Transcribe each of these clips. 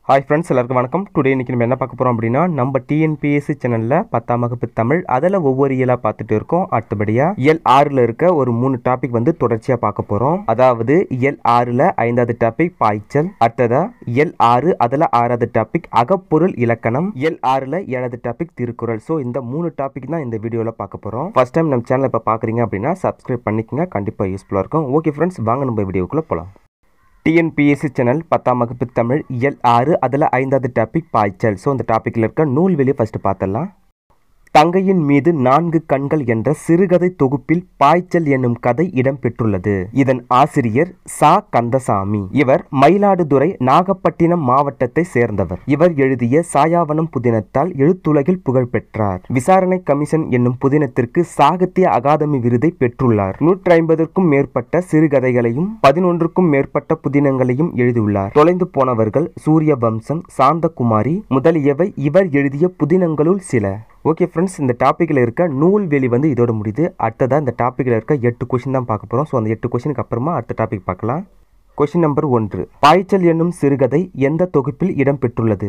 hi friends எல்லாருக்கும் வணக்கம் today இன்னைக்கு நம்ம என்ன பார்க்க போகிறோம் அப்படின்னா நம்ம டிஎன்பிஎஸ்சி சேனலில் பத்தாம் வகுப்பு தமிழ் அதில் ஒவ்வொரு இயலாக பார்த்துட்டு இருக்கோம் அடுத்தபடியாக இயல் ஆறில் இருக்க ஒரு மூணு டாபிக் வந்து தொடர்ச்சியாக பார்க்க போகிறோம் அதாவது இயல் ஆறில் ஐந்தாவது டாபிக் பாய்ச்சல் அடுத்ததா இயல் ஆறு அதில் ஆறாவது டாபிக் அகப்பொருள் இலக்கணம் இயல் ஆறில் ஏழாவது டாபிக் திருக்குறள் ஸோ இந்த மூணு டாபிக் தான் இந்த வீடியோவில் பார்க்க போகிறோம் ஃபர்ஸ்ட் டைம் நம்ம சேனலை இப்போ பார்க்குறீங்க அப்படின்னா சப்ஸ்கிரைப் பண்ணிக்கங்க கண்டிப்பாக யூஸ்ஃபுல்லாக இருக்கும் ஓகே ஃப்ரெண்ட்ஸ் வாங்க நம்ம வீடியோக்குள்ளே போகலாம் டிஎன்பிஎஸ்சி சேனல் பத்தாம் வகுப்பு தமிழ் இயல் ஆறு அதில் ஐந்தாவது டாபிக் பாய்ச்சல் ஸோ அந்த டாப்பிக்கில் இருக்க நூல்வெளி ஃபஸ்ட்டு பார்த்துடலாம் தங்கையின் மீது நான்கு கண்கள் என்ற சிறுகதை தொகுப்பில் பாய்ச்சல் என்னும் கதை இடம்பெற்றுள்ளது இதன் ஆசிரியர் சா கந்தசாமி இவர் மயிலாடுதுறை நாகப்பட்டினம் மாவட்டத்தை சேர்ந்தவர் இவர் எழுதிய சாயாவனம் புதினத்தால் எழுத்துலகில் புகழ் பெற்றார் விசாரணை கமிஷன் என்னும் புதினத்திற்கு சாகித்ய அகாதமி விருதை பெற்றுள்ளார் நூற்றி ஐம்பதற்கும் மேற்பட்ட சிறுகதைகளையும் பதினொன்றுக்கும் மேற்பட்ட புதினங்களையும் எழுதியுள்ளார் தொலைந்து போனவர்கள் சூரிய வம்சம் சாந்தகுமாரி முதலியவை இவர் எழுதிய புதினங்களுள் சில ஓகே ஃப்ரெண்ட்ஸ் இந்த டாப்பிக்கில் இருக்க நூல் வெளி வந்து இதோட முடியுது அடுத்ததாக இந்த டாப்பிக்கில் இருக்க எட்டு கொஷின் தான் பார்க்க போகிறோம் ஸோ அந்த எட்டு கொஷினுக்கு அப்புறமா அடுத்த டாபிக் பார்க்கலாம் கொஷின் நம்பர் ஒன்று பாய்ச்சல் என்னும் சிறுகதை எந்த தொகுப்பில் இடம்பெற்றுள்ளது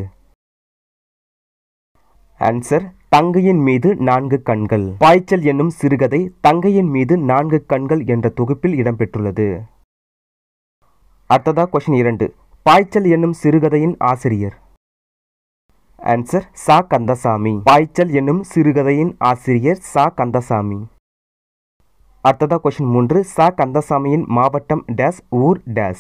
ஆன்சர் தங்கையின் மீது நான்கு கண்கள் பாய்ச்சல் என்னும் சிறுகதை தங்கையின் மீது நான்கு கண்கள் என்ற தொகுப்பில் இடம்பெற்றுள்ளது அடுத்ததா கொஷின் இரண்டு பாய்ச்சல் என்னும் சிறுகதையின் ஆசிரியர் ஆன்சர் சா கந்தசாமி பாய்ச்சல் என்னும் சிறுகதையின் ஆசிரியர் சா கந்தசாமி அடுத்ததா கொஷின் மூன்று சா கந்தசாமியின் மாவட்டம் டேஸ் ஊர் டேஸ்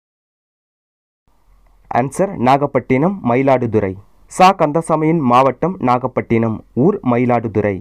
ஆன்சர் நாகப்பட்டினம் மயிலாடுதுறை சா கந்தசாமியின் மாவட்டம் நாகப்பட்டினம் ஊர் மயிலாடுதுறை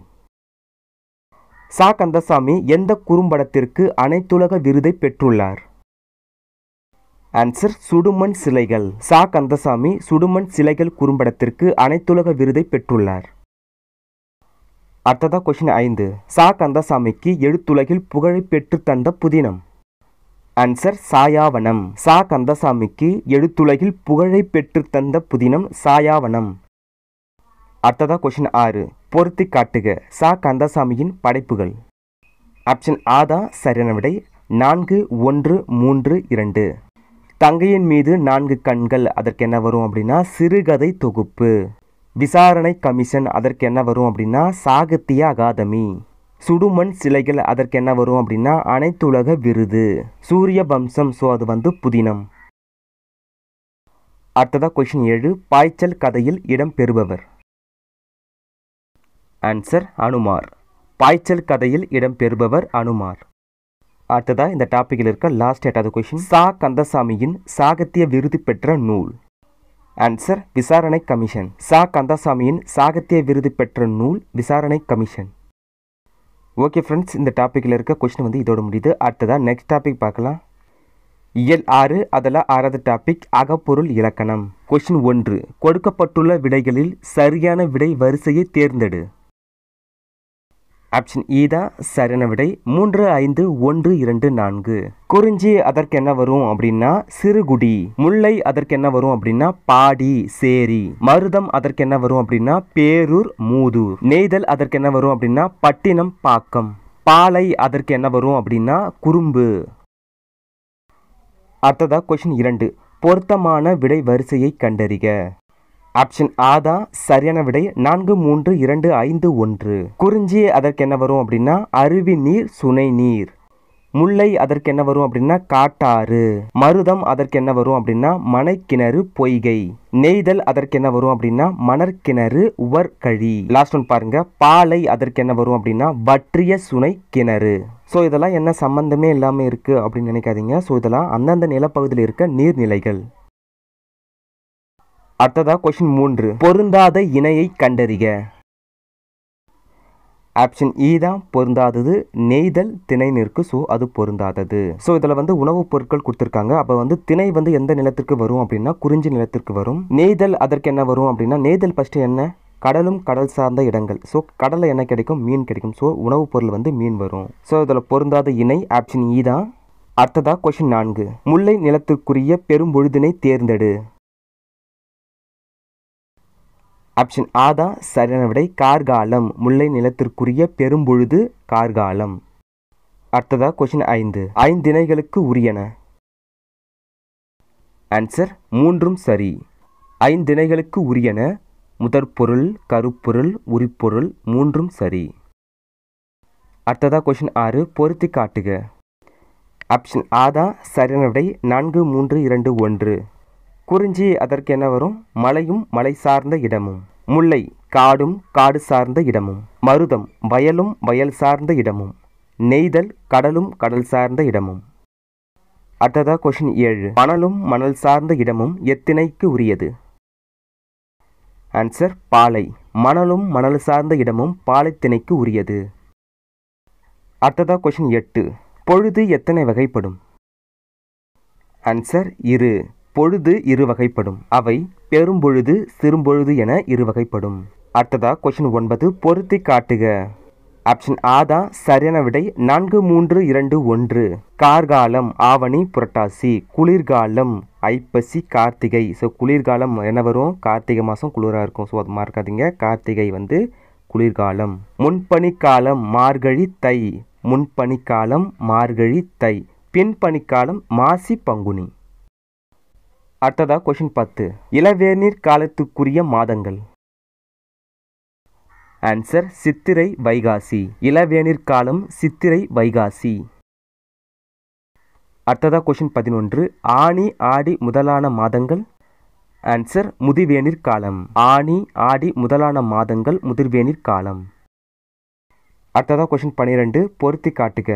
சா கந்தசாமி எந்த குறும்படத்திற்கு அனைத்துலக விருதை பெற்றுள்ளார் ஆன்சர் சுடுமண் சிலைகள் சா கந்தசாமி சுடுமண் சிலைகள் குறும்படத்திற்கு அனைத்துலக விருதை பெற்றுள்ளார் அடுத்ததா கொஷின் ஐந்து சா கந்தசாமிக்கு எழுத்துலகில் புகழை பெற்று தந்த புதினம் ஆன்சர் சாயாவனம் சா கந்தசாமிக்கு எழுத்துலகில் புகழை பெற்று தந்த புதினம் சாயாவனம் அடுத்ததா கொஷின் ஆறு பொருத்தி காட்டுக சா கந்தசாமியின் படைப்புகள் ஆப்ஷன் ஆதா சரியான விடை நான்கு ஒன்று மூன்று இரண்டு தங்கையின் மீது நான்கு கண்கள் அதற்கு என்ன வரும் அப்படின்னா சிறுகதை தொகுப்பு விசாரணை கமிஷன் அதற்கு என்ன வரும் அப்படின்னா சாகித்ய அகாதமி சுடுமண் சிலைகள் அதற்கு என்ன வரும் அப்படின்னா அனைத்துலக விருது சூரிய வம்சம் ஸோ அது வந்து புதினம் அடுத்ததா கொஷின் ஏழு பாய்ச்சல் கதையில் இடம் பெறுபவர் ஆன்சர் அனுமார் பாய்ச்சல் கதையில் இடம் பெறுபவர் அனுமார் அடுத்ததா இந்த டாப்பிக்கில் இருக்க லாஸ்ட் எட்டாவது கொஷின் சா கந்தசாமியின் சாகித்ய விருது பெற்ற நூல் ஆன்சர் விசாரணை கமிஷன் சா கந்தசாமியின் சாகித்ய விருது பெற்ற நூல் விசாரணை கமிஷன் ஓகே ஃப்ரெண்ட்ஸ் இந்த டாப்பிக்கில் இருக்க கொஷின் வந்து இதோட முடியுது அடுத்ததா நெக்ஸ்ட் டாபிக் பார்க்கலாம் இயல் ஆறு அதில் ஆறாவது டாபிக் அகப்பொருள் இலக்கணம் கொஷின் ஒன்று கொடுக்கப்பட்டுள்ள விடைகளில் சரியான விடை வரிசையை தேர்ந்தெடு ஆப்ஷன் இ தான் சரியான விடை மூன்று ஐந்து ஒன்று இரண்டு நான்கு குறிஞ்சி அதற்கு என்ன வரும் அப்படின்னா சிறுகுடி முல்லை அதற்கு என்ன வரும் அப்படின்னா பாடி சேரி மருதம் அதற்கு என்ன வரும் அப்படின்னா பேரூர் மூதூர் நெய்தல் அதற்கு என்ன வரும் அப்படின்னா பட்டினம் பாக்கம் பாலை அதற்கு என்ன வரும் அப்படின்னா குறும்பு அடுத்ததா கொஷின் இரண்டு பொருத்தமான விடை வரிசையை கண்டறிக ஆப்ஷன் ஆதா சரியான விடை நான்கு மூன்று இரண்டு ஐந்து ஒன்று குறிஞ்சி அதற்கு என்ன வரும் அப்படின்னா அருவி நீர் சுனை நீர் முல்லை அதற்கு என்ன வரும் அப்படின்னா காட்டாறு மருதம் அதற்கு என்ன வரும் அப்படின்னா மனைக்கிணறு பொய்கை நெய்தல் அதற்கு என்ன வரும் அப்படின்னா மணற்கிணறு உவர்கழி லாஸ்ட் ஒன் பாருங்க பாலை அதற்கு என்ன வரும் அப்படின்னா வற்றிய சுனை கிணறு ஸோ இதெல்லாம் என்ன சம்பந்தமே இல்லாமல் இருக்கு அப்படின்னு நினைக்காதீங்க ஸோ இதெல்லாம் அந்தந்த நிலப்பகுதியில் இருக்க நீர்நிலைகள் அடுத்ததா கொஷின் மூன்று பொருந்தாத இணையை கண்டறிக ஆப்ஷன் இ தான் பொருந்தாதது நெய்தல் திணைன்னு இருக்கு ஸோ அது பொருந்தாதது ஸோ இதில் வந்து உணவுப் பொருட்கள் கொடுத்துருக்காங்க அப்போ வந்து திணை வந்து எந்த நிலத்திற்கு வரும் அப்படின்னா குறிஞ்சி நிலத்திற்கு வரும் நெய்தல் அதற்கு என்ன வரும் அப்படின்னா நெய்தல் ஃபஸ்ட்டு என்ன கடலும் கடல் சார்ந்த இடங்கள் ஸோ கடலில் என்ன கிடைக்கும் மீன் கிடைக்கும் ஸோ உணவுப் பொருள் வந்து மீன் வரும் ஸோ இதில் பொருந்தாத இணை ஆப்ஷன் இ தான் அடுத்ததா கொஷின் நான்கு முல்லை நிலத்திற்குரிய பெரும்பொழுதினை தேர்ந்தெடு ஆப்ஷன் ஆ தான் சரியான விடை கார்காலம் முல்லை நிலத்திற்குரிய பெரும்பொழுது கார்காலம் அடுத்ததா கொஷின் ஐந்து ஐந்திணைகளுக்கு உரியன ஆன்சர் மூன்றும் சரி ஐந்திணைகளுக்கு உரியன முதற்பொருள் கருப்பொருள் உரிப்பொருள் மூன்றும் சரி அடுத்ததா கொஷின் ஆறு பொருத்தி காட்டுக ஆப்ஷன் ஆதா சரியான விடை நான்கு மூன்று இரண்டு ஒன்று குறிஞ்சி அதற்கு என்ன வரும் மலையும் மலை சார்ந்த இடமும் முல்லை காடும் காடு சார்ந்த இடமும் மருதம் வயலும் வயல் சார்ந்த இடமும் நெய்தல் கடலும் கடல் சார்ந்த இடமும் அடுத்ததா கொஷின் ஏழு மணலும் மணல் சார்ந்த இடமும் எத்தினைக்கு உரியது ஆன்சர் பாலை மணலும் மணல் சார்ந்த இடமும் பாலைத்திணைக்கு உரியது அடுத்ததா கொஷின் எட்டு பொழுது எத்தனை வகைப்படும் ஆன்சர் இரு பொழுது இரு வகைப்படும் அவை பெரும்பொழுது சிறும்பொழுது என இரு வகைப்படும் அடுத்ததா கொஷின் ஒன்பது பொருத்தி காட்டுக ஆப்ஷன் ஆதா சரியான விடை நான்கு மூன்று இரண்டு ஒன்று கார்காலம் ஆவணி புரட்டாசி குளிர்காலம் ஐப்பசி கார்த்திகை ஸோ குளிர்காலம் என்ன வரும் கார்த்திகை மாதம் குளிராக இருக்கும் ஸோ அது மறக்காதீங்க கார்த்திகை வந்து குளிர்காலம் முன்பனிக்காலம் மார்கழி தை முன்பனிக்காலம் மார்கழி தை பின்பனிக்காலம் மாசி பங்குனி அடுத்ததா கொஷின் பத்து இளவேநீர் காலத்துக்குரிய மாதங்கள் ஆன்சர் சித்திரை வைகாசி இளவேநீர் காலம் சித்திரை வைகாசி அடுத்ததா கொஷின் பதினொன்று ஆனி ஆடி முதலான மாதங்கள் ஆன்சர் முதிர்வேநீர் காலம் ஆனி ஆடி முதலான மாதங்கள் முதிர்வேநீர் காலம் அடுத்ததா கொஷின் பன்னிரெண்டு பொருத்தி காட்டுக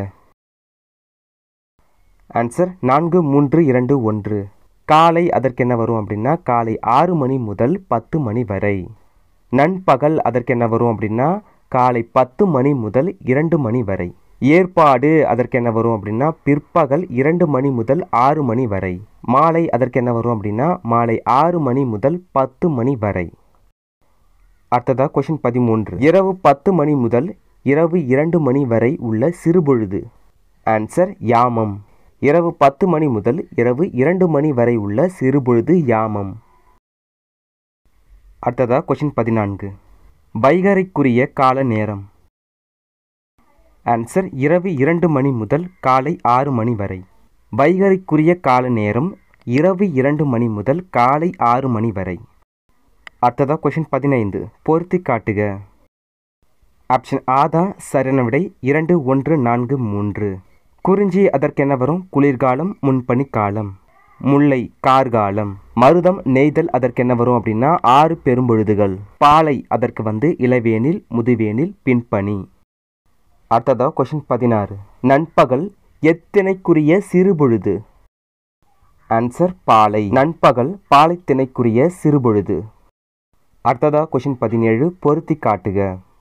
ஆன்சர் நான்கு மூன்று இரண்டு ஒன்று காலை அதற்கு என்ன வரும் அப்படின்னா காலை ஆறு மணி முதல் பத்து மணி வரை நண்பகல் அதற்கு என்ன வரும் அப்படின்னா காலை பத்து மணி முதல் இரண்டு மணி வரை ஏற்பாடு அதற்கு என்ன வரும் அப்படின்னா பிற்பகல் இரண்டு மணி முதல் ஆறு மணி வரை மாலை அதற்கு என்ன வரும் அப்படின்னா மாலை ஆறு மணி முதல் பத்து மணி வரை அடுத்ததா கொஷின் பதிமூன்று இரவு பத்து மணி முதல் இரவு இரண்டு மணி வரை உள்ள சிறுபொழுது ஆன்சர் யாமம் இரவு பத்து மணி முதல் இரவு இரண்டு மணி வரை உள்ள சிறுபொழுது யாமம் அடுத்ததா கொஷின் பதினான்கு வைகரைக்குரிய கால நேரம் ஆன்சர் இரவு இரண்டு மணி முதல் காலை ஆறு மணி வரை வைகரைக்குரிய கால நேரம் இரவு இரண்டு மணி முதல் காலை ஆறு மணி வரை அடுத்ததா கொஷின் பதினைந்து பொருத்தி காட்டுக ஆப்ஷன் ஆதா சரியான விடை இரண்டு ஒன்று நான்கு மூன்று குறிஞ்சி அதற்கு என்ன வரும் குளிர்காலம் முன்பனி காலம் முல்லை கார்காலம் மருதம் நெய்தல் அதற்கு என்ன வரும் அப்படின்னா ஆறு பெரும்பொழுதுகள் பாலை அதற்கு வந்து இளவேனில் முதுவேனில் பின்பனி அடுத்ததா கொஷின் பதினாறு நண்பகல் எத்தினைக்குரிய சிறுபொழுது ஆன்சர் பாலை நண்பகல் பாலைத்திணைக்குரிய சிறுபொழுது அடுத்ததா கொஷின் பதினேழு பொருத்தி காட்டுக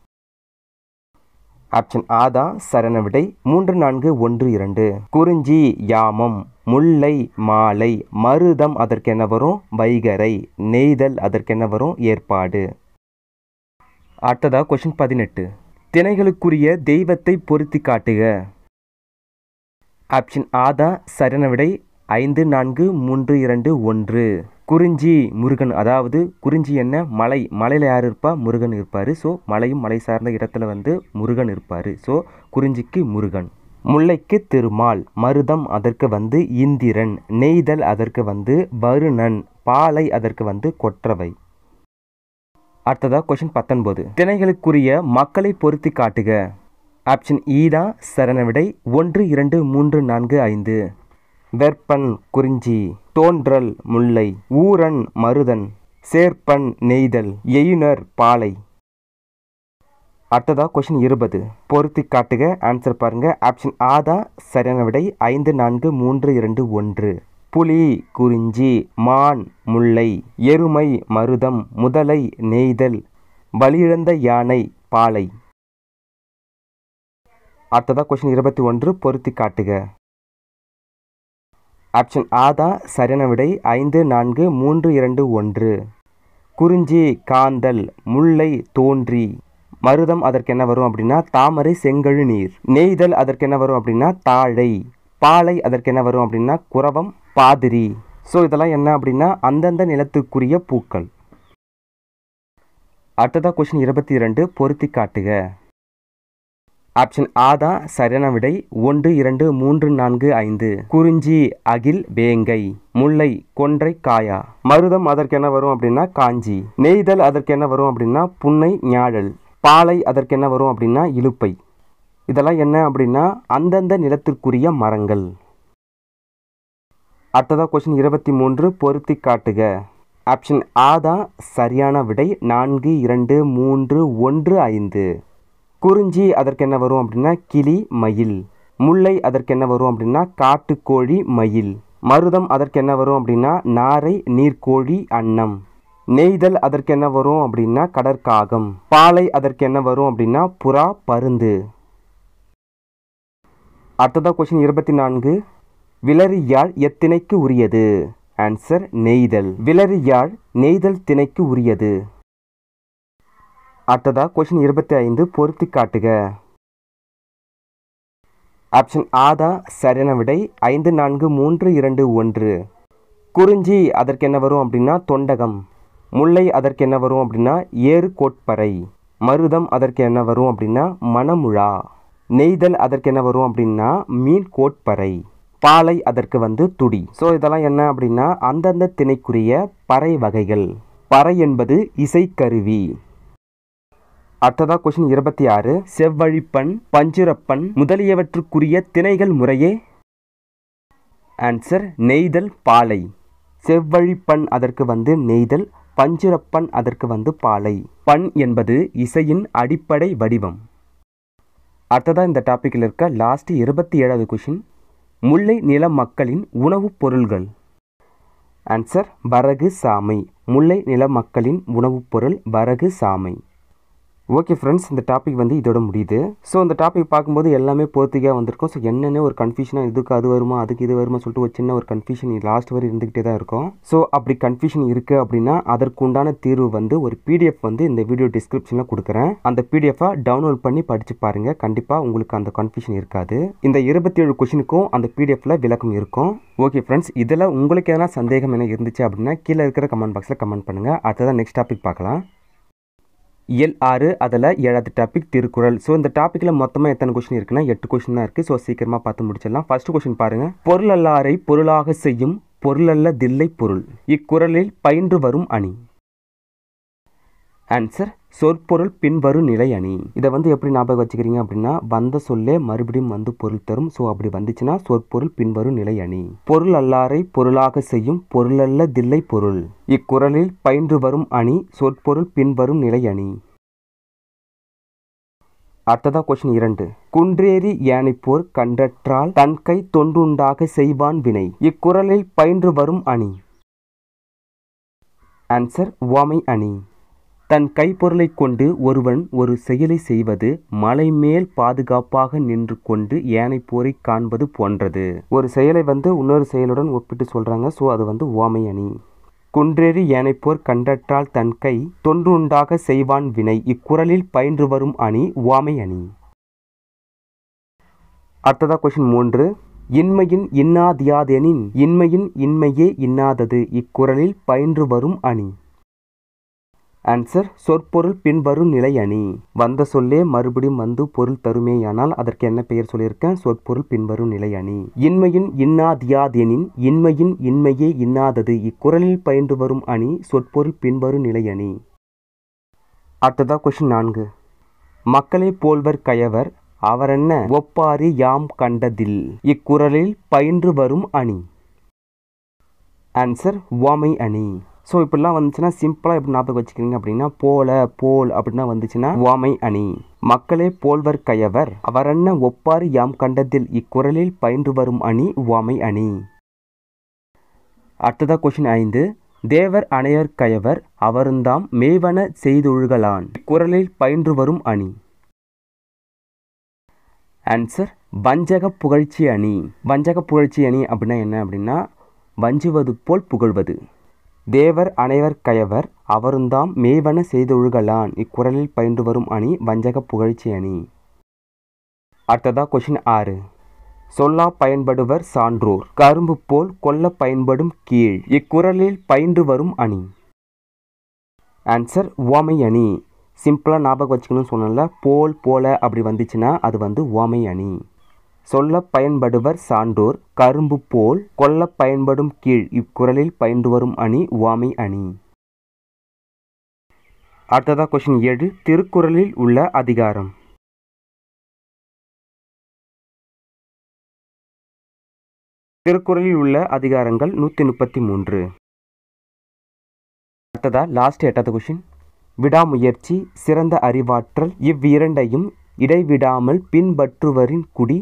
ஆப்ஷன் ஆதா சரண விடை மூன்று நான்கு ஒன்று இரண்டு குறிஞ்சி யாமம் முல்லை மாலை மருதம் அதற்கு என்ன வரும் வைகரை நெய்தல் அதற்கு என்ன வரும் ஏற்பாடு அடுத்ததா கொஷின் பதினெட்டு திணைகளுக்குரிய தெய்வத்தை பொருத்தி காட்டுக ஆப்ஷன் ஆதா சரண விடை ஐந்து நான்கு மூன்று இரண்டு ஒன்று குறிஞ்சி முருகன் அதாவது குறிஞ்சி என்ன மலை மலையில் யார் இருப்பா முருகன் இருப்பார் ஸோ மலையும் மலை சார்ந்த இடத்துல வந்து முருகன் இருப்பார் ஸோ குறிஞ்சிக்கு முருகன் முல்லைக்கு திருமால் மருதம் அதற்கு வந்து இந்திரன் நெய்தல் அதற்கு வந்து வருணன் பாலை அதற்கு வந்து கொற்றவை அடுத்ததா கொஷின் பத்தொன்பது திணைகளுக்குரிய மக்களை பொருத்தி காட்டுக ஆப்ஷன் ஈதா சரண விடை ஒன்று இரண்டு மூன்று நான்கு ஐந்து வெற்பன் குறிஞ்சி தோன்றல் முல்லை ஊரன் மருதன் சேர்ப்பன் நெய்தல் எயுனர் பாலை அடுத்ததா கொஷின் இருபது பொருத்தி காட்டுக ஆன்சர் பாருங்க ஆப்ஷன் ஆதா சரியான விடை ஐந்து நான்கு மூன்று இரண்டு ஒன்று புலி குறிஞ்சி மான் முல்லை எருமை மருதம் முதலை நெய்தல் பலியிழந்த யானை பாலை அடுத்ததா கொஷின் இருபத்தி ஒன்று பொருத்தி காட்டுக ஆப்ஷன் ஆதா சரியான விடை ஐந்து நான்கு மூன்று இரண்டு ஒன்று குறிஞ்சி காந்தல் முல்லை தோன்றி மருதம் அதற்கு என்ன வரும் அப்படின்னா தாமரை செங்கழு நீர் நெய்தல் அதற்கு என்ன வரும் அப்படின்னா தாழை பாலை அதற்கு என்ன வரும் அப்படின்னா குரவம் பாதிரி ஸோ இதெல்லாம் என்ன அப்படின்னா அந்தந்த நிலத்துக்குரிய பூக்கள் அடுத்ததா கொஷின் இருபத்தி இரண்டு பொருத்தி காட்டுக ஆப்ஷன் ஆ தான் சரியான விடை ஒன்று இரண்டு மூன்று நான்கு ஐந்து குறிஞ்சி அகில் வேங்கை முல்லை கொன்றை காயா மருதம் அதற்கு என்ன வரும் அப்படின்னா காஞ்சி நெய்தல் அதற்கு என்ன வரும் அப்படின்னா புன்னை ஞாழல் பாலை அதற்கு என்ன வரும் அப்படின்னா இலுப்பை இதெல்லாம் என்ன அப்படின்னா அந்தந்த நிலத்திற்குரிய மரங்கள் அடுத்ததா கொஸ்டின் இருபத்தி மூன்று பொருத்தி காட்டுக ஆப்ஷன் ஆ தான் சரியான விடை நான்கு இரண்டு மூன்று ஒன்று ஐந்து குறிஞ்சி அதற்கு என்ன வரும் அப்படின்னா கிளி மயில் முல்லை அதற்கு என்ன வரும் அப்படின்னா காட்டுக்கோழி மயில் மருதம் அதற்கு என்ன வரும் அப்படின்னா நாரை நீர்க்கோழி அன்னம் நெய்தல் அதற்கு என்ன வரும் அப்படின்னா கடற்காகம் பாலை அதற்கு என்ன வரும் அப்படின்னா புறா பருந்து அடுத்ததா கொஸ்டின் இருபத்தி நான்கு விலரியாழ் எத்திணைக்கு உரியது ஆன்சர் நெய்தல் விலரியாழ் நெய்தல் திணைக்கு உரியது அடுத்ததா கொஸ்டின் இருபத்தி ஐந்து பொருத்தி காட்டுக ஆப்ஷன் ஆதா சரியான விடை ஐந்து நான்கு மூன்று இரண்டு ஒன்று குறிஞ்சி அதற்கு என்ன வரும் அப்படின்னா தொண்டகம் முல்லை அதற்கு என்ன வரும் அப்படின்னா ஏறு கோட்பறை மருதம் அதற்கு என்ன வரும் அப்படின்னா மணமுழா நெய்தல் அதற்கு என்ன வரும் அப்படின்னா மீன் கோட்பறை பாலை அதற்கு வந்து துடி ஸோ இதெல்லாம் என்ன அப்படின்னா அந்தந்த திணைக்குரிய பறை வகைகள் பறை என்பது இசைக்கருவி அடுத்ததா கொஸ்டின் இருபத்தி ஆறு செவ்வழிப்பன் பஞ்சுரப்பன் முதலியவற்றுக்குரிய திணைகள் முறையே ஆன்சர் நெய்தல் பாலை செவ்வழிப்பன் அதற்கு வந்து நெய்தல் பஞ்சுரப்பன் அதற்கு வந்து பாலை பண் என்பது இசையின் அடிப்படை வடிவம் அடுத்ததா இந்த டாப்பிக்கில் இருக்க லாஸ்ட் இருபத்தி ஏழாவது கொஷின் முல்லை நில மக்களின் உணவுப் பொருள்கள் ஆன்சர் வரகு சாமை முல்லை நில மக்களின் உணவுப் பொருள் வரகு சாமை ஓகே ஃப்ரெண்ட்ஸ் இந்த டாபிக் வந்து இதோட முடியுது ஸோ இந்த டாபிக் பார்க்கும்போது எல்லாமே போர்த்திக்காக வந்திருக்கும் ஸோ என்னென்ன ஒரு கன்ஃபியூஷனாக இதுக்கு அது வருமா அதுக்கு இது வருமா சொல்லிட்டு ஒரு சின்ன ஒரு கன்ஃபியூஷன் லாஸ்ட் வரை இருந்துக்கிட்டே தான் இருக்கும் ஸோ அப்படி கன்ஃபியூஷன் இருக்குது அப்படின்னா அதற்குண்டான தீர்வு வந்து ஒரு பிடிஎஃப் வந்து இந்த வீடியோ டிஸ்கிரிப்ஷனில் கொடுக்குறேன் அந்த பிடிஎஃபை டவுன்லோட் பண்ணி படித்து பாருங்கள் கண்டிப்பாக உங்களுக்கு அந்த கன்ஃபியூஷன் இருக்காது இந்த இருபத்தி ஏழு கொஷினுக்கும் அந்த பிடிஎஃப்ல விளக்கம் இருக்கும் ஓகே ஃப்ரெண்ட்ஸ் இதில் உங்களுக்கு எதனா சந்தேகம் என்ன இருந்துச்சு அப்படின்னா கீழே இருக்கிற கமெண்ட் பாக்ஸில் கமெண்ட் பண்ணுங்கள் அடுத்ததான் நெக்ஸ்ட் டாபிக் பார்க்கலாம் இயல் ஆறு அதில் ஏழாவது டாபிக் திருக்குறள் ஸோ இந்த டாப்பிக்கில் மொத்தமாக எத்தனை கொஷின் இருக்குன்னா எட்டு கொஷின் தான் இருக்குது ஸோ சீக்கிரமாக பார்த்து முடிச்சிடலாம் ஃபர்ஸ்ட் கொஷின் பாருங்கள் பொருளல்லாரை பொருளாக செய்யும் பொருளல்ல தில்லை பொருள் இக்குறளில் பயின்று வரும் அணி ஆன்சர் சொற்பொருள் பின்வரும் நிலை அணி இதை வந்து எப்படி ஞாபகம் வச்சுக்கிறீங்க அப்படின்னா வந்த சொல்லே மறுபடியும் வந்து பொருள் தரும் ஸோ அப்படி வந்துச்சுன்னா சொற்பொருள் பின்வரும் நிலை அணி பொருள் அல்லாரை பொருளாக செய்யும் பொருளல்ல தில்லை பொருள் இக்குறளில் பயின்று வரும் அணி சொற்பொருள் பின்வரும் நிலை அணி அடுத்ததா கொஸ்டின் இரண்டு குன்றேறி யானைப்போர் கண்டற்றால் தன் கை தொண்டுண்டாக செய்வான் வினை இக்குறளில் பயின்று வரும் அணி ஆன்சர் உவமை அணி தன் கைப்பொருளை கொண்டு ஒருவன் ஒரு செயலை செய்வது மலை மேல் பாதுகாப்பாக நின்று கொண்டு ஏனை போரை காண்பது போன்றது ஒரு செயலை வந்து இன்னொரு செயலுடன் ஒப்பிட்டு சொல்றாங்க ஸோ அது வந்து ஓமை அணி குன்றேறி ஏனைப்போர் கண்டற்றால் தன் கை தொன்றுண்டாக செய்வான் வினை இக்குறளில் பயின்று வரும் அணி ஓமை அணி அடுத்ததா கொஸ்டின் மூன்று இன்மையின் இன்னாதியாதெனின் இன்மையின் இன்மையே இன்னாதது இக்குறளில் பயின்று வரும் அணி ஆன்சர் சொற்பொருள் பின்வரும் நிலை அணி வந்த சொல்லே மறுபடியும் வந்து பொருள் தருமேயானால் அதற்கு என்ன பெயர் சொல்லியிருக்கேன் சொற்பொருள் பின்வரும் நிலை அணி இன்மையின் இன்னாதியாதெனின் இன்மையின் இன்மையே இன்னாதது இக்குறளில் பயின்று வரும் அணி சொற்பொருள் பின்வரும் நிலை அணி அடுத்ததா கொஷின் நான்கு மக்களே போல்வர் கயவர் அவரென்ன ஒப்பாரி யாம் கண்டதில் இக்குறளில் பயின்று வரும் அணி ஆன்சர் ஓமை அணி ஸோ இப்படிலாம் வந்துச்சுன்னா சிம்பிளாக எப்படி ஞாபகம் வச்சுக்கிறீங்க அப்படின்னா போல போல் அப்படின்னா வந்துச்சுன்னா ஓமை அணி மக்களே போல்வர் கயவர் அவரென்ன ஒப்பாரி யாம் கண்டதில் இக்குறளில் பயின்று வரும் அணி ஓமை அணி அடுத்ததா கொஷின் ஐந்து தேவர் அணையர் கயவர் அவருந்தாம் மேவன செய்தொழுகலான் இக்குறளில் பயின்று வரும் அணி ஆன்சர் வஞ்சக புகழ்ச்சி அணி வஞ்சக புகழ்ச்சி அணி அப்படின்னா என்ன அப்படின்னா வஞ்சுவது போல் புகழ்வது தேவர் அனைவர் கயவர் அவருந்தாம் மேவன செய்தொழுகலான் இக்குறளில் பயின்று வரும் அணி வஞ்சக புகழ்ச்சி அணி அடுத்ததா கொஷின் ஆறு சொல்லா பயன்படுவர் சான்றோர் கரும்பு போல் கொல்ல பயன்படும் கீழ் இக்குறளில் பயின்று வரும் அணி ஆன்சர் ஓமை அணி சிம்பிளாக ஞாபகம் வச்சுக்கணும்னு சொன்னல போல் போல அப்படி வந்துச்சுன்னா அது வந்து உவமை அணி சொல்ல பயன்படுவர் சான்றோர் கரும்பு போல் கொல்ல பயன்படும் கீழ் இக்குறளில் பயின்று வரும் அணி உவமை அணி அடுத்ததா கொஷின் ஏழு திருக்குறளில் உள்ள அதிகாரம் திருக்குறளில் உள்ள அதிகாரங்கள் நூற்றி முப்பத்தி மூன்று அடுத்ததா லாஸ்ட் எட்டாவது கொஷின் விடாமுயற்சி சிறந்த அறிவாற்றல் இவ்விரண்டையும் இடைவிடாமல் பின்பற்றுவரின் குடி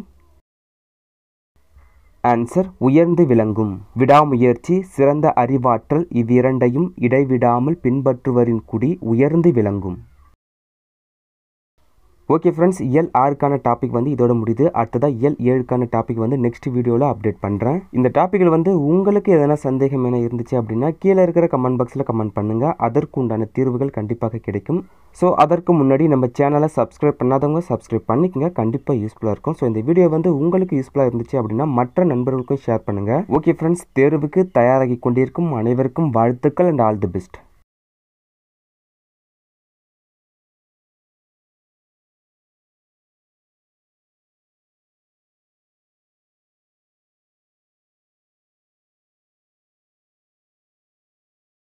ஆன்சர் உயர்ந்து விளங்கும் விடாமுயற்சி சிறந்த அறிவாற்றல் இவ்விரண்டையும் இடைவிடாமல் பின்பற்றுவரின் குடி உயர்ந்து விளங்கும் ஓகே ஃப்ரெண்ட்ஸ் இயல் ஆறுக்கான டாபிக் வந்து இதோட முடியுது அடுத்ததாக இயல் ஏழுக்கான டாபிக் வந்து நெக்ஸ்ட் வீடியோவில் அப்டேட் பண்ணுறேன் இந்த டாப்பிக்கில் வந்து உங்களுக்கு எதனா சந்தேகம் என்ன இருந்துச்சு அப்படின்னா கீழே இருக்கிற கமெண்ட் பாக்ஸில் கமெண்ட் பண்ணுங்கள் அதற்கு உண்டான தீர்வுகள் கண்டிப்பாக கிடைக்கும் ஸோ அதற்கு முன்னாடி நம்ம சேனலை சப்ஸ்கிரைப் பண்ணாதவங்க சப்ஸ்கிரைப் பண்ணிக்கங்க கண்டிப்பாக யூஸ்ஃபுல்லாக இருக்கும் ஸோ இந்த வீடியோ வந்து உங்களுக்கு யூஸ்ஃபுல்லாக இருந்துச்சு அப்படின்னா மற்ற நண்பர்களுக்கும் ஷேர் பண்ணுங்கள் ஓகே ஃப்ரெண்ட்ஸ் தேர்வுக்கு தயாராகி கொண்டிருக்கும் அனைவருக்கும் வாழ்த்துக்கள் அண்ட் ஆல் தி பெஸ்ட்